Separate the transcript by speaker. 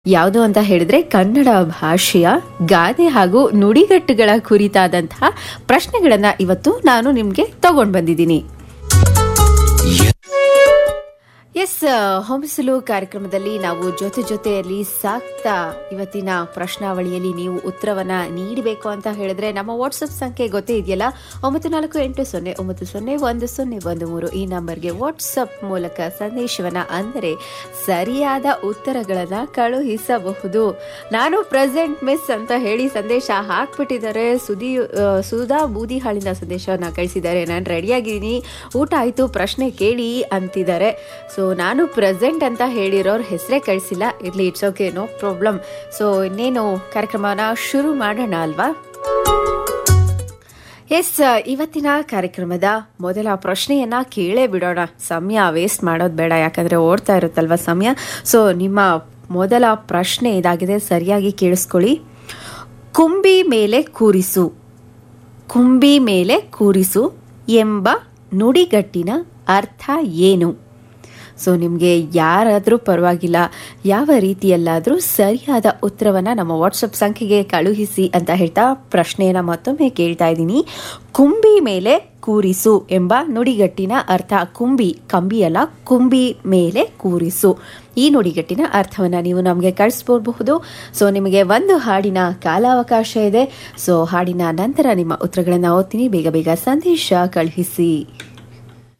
Speaker 1: ಯಾವುದು ಅಂತ ಹೇಳಿದ್ರೆ ಕನ್ನಡ ಭಾಷೆಯ ಗಾದೆ ಹಾಗೂ ನುಡಿಗಟ್ಟುಗಳ ಕುರಿತಾದಂತಹ ಪ್ರಶ್ನೆಗಳನ್ನ ಇವತ್ತು ನಾನು ನಿಮ್ಗೆ ತಗೊಂಡ್ ಬಂದಿದ್ದೀನಿ ಎಸ್ ಹೊಂಬಿಸಲು ಕಾರ್ಯಕ್ರಮದಲ್ಲಿ ನಾವು ಜೊತೆ ಜೊತೆಯಲ್ಲಿ ಸಾಕ್ತಾ ಇವತ್ತಿನ ಪ್ರಶ್ನಾವಳಿಯಲ್ಲಿ ನೀವು ಉತ್ತರವನ್ನ ನೀಡಬೇಕು ಅಂತ ಹೇಳಿದ್ರೆ ನಮ್ಮ ವಾಟ್ಸಪ್ ಸಂಖ್ಯೆ ಗೊತ್ತೇ ಇದೆಯಲ್ಲ ಒಂಬತ್ತು ನಾಲ್ಕು ಎಂಟು ಸೊನ್ನೆ ಒಂಬತ್ತು ಸೊನ್ನೆ ಒಂದು ಸೊನ್ನೆ ಒಂದು ಮೂರು ಈ ನಂಬರ್ಗೆ ವಾಟ್ಸಪ್ ಮೂಲಕ ಸಂದೇಶವನ್ನ ಅಂದರೆ ಸರಿಯಾದ ಉತ್ತರಗಳನ್ನ ಕಳುಹಿಸಬಹುದು ನಾನು ಪ್ರೆಸೆಂಟ್ ಮಿಸ್ ಅಂತ ಹೇಳಿ ಸಂದೇಶ ಹಾಕ್ಬಿಟ್ಟಿದ್ದಾರೆ ಸುದಿ ಆ, ಸುಧಾ ಬೂದಿಹಾಳಿನ ಸಂದೇಶವನ್ನ ಕಳಿಸಿದ್ದಾರೆ ನಾನು ರೆಡಿಯಾಗಿದ್ದೀನಿ ಊಟ ಆಯ್ತು ಪ್ರಶ್ನೆ ಕೇಳಿ ಅಂತಿದ್ದಾರೆ ಸೊ ನಾನು ಪ್ರೆಸೆಂಟ್ ಅಂತ ಹೇಳಿರೋರ್ ಹೆಸರೇ ಕಳಿಸಿಲ್ಲ ಇರ್ಲಿ it's okay no problem so ಇನ್ನೇನು ಕಾರ್ಯಕ್ರಮನ ಶುರು ಮಾಡೋಣ ಅಲ್ವಾ ಎಸ್ ಇವತ್ತಿನ ಕಾರ್ಯಕ್ರಮದ ಮೊದಲ ಪ್ರಶ್ನೆಯನ್ನ ಕೇಳೇ ಬಿಡೋಣ ಸಮಯ ವೇಸ್ಟ್ ಮಾಡೋದು ಬೇಡ ಯಾಕಂದ್ರೆ ಓಡ್ತಾ ಇರುತ್ತಲ್ವ ಸಮಯ ಸೊ ನಿಮ್ಮ ಮೊದಲ ಪ್ರಶ್ನೆ ಇದಾಗಿದೆ ಸರಿಯಾಗಿ ಕೇಳಿಸ್ಕೊಳ್ಳಿ ಕುಂಬಿ ಮೇಲೆ ಕೂರಿಸು ಕುಂಬಿ ಮೇಲೆ ಕೂರಿಸು ಎಂಬ ನುಡಿಗಟ್ಟಿನ ಅರ್ಥ ಏನು ಸೊ ನಿಮಗೆ ಯಾರಾದರೂ ಪರವಾಗಿಲ್ಲ ಯಾವ ರೀತಿಯಲ್ಲಾದರೂ ಸರಿಯಾದ ಉತ್ತರವನ್ನು ನಮ್ಮ ವಾಟ್ಸಪ್ ಸಂಖ್ಯೆಗೆ ಕಳುಹಿಸಿ ಅಂತ ಹೇಳ್ತಾ ಪ್ರಶ್ನೆಯನ್ನು ಮತ್ತೊಮ್ಮೆ ಕೇಳ್ತಾ ಇದ್ದೀನಿ ಕುಂಬಿ ಮೇಲೆ ಕೂರಿಸು ಎಂಬ ನುಡಿಗಟ್ಟಿನ ಅರ್ಥ ಕುಂಬಿ ಕಂಬಿ ಅಲ್ಲ ಕುಂಬಿ ಮೇಲೆ ಕೂರಿಸು ಈ ನುಡಿಗಟ್ಟಿನ ಅರ್ಥವನ್ನು ನೀವು ನಮಗೆ ಕಳಿಸ್ಬೋಬಹುದು ಸೊ ನಿಮಗೆ ಒಂದು ಹಾಡಿನ ಕಾಲಾವಕಾಶ ಇದೆ ಸೊ ಹಾಡಿನ ನಂತರ ನಿಮ್ಮ ಉತ್ತರಗಳನ್ನು ಓದ್ತೀನಿ ಬೇಗ ಬೇಗ ಸಂದೇಶ ಕಳುಹಿಸಿ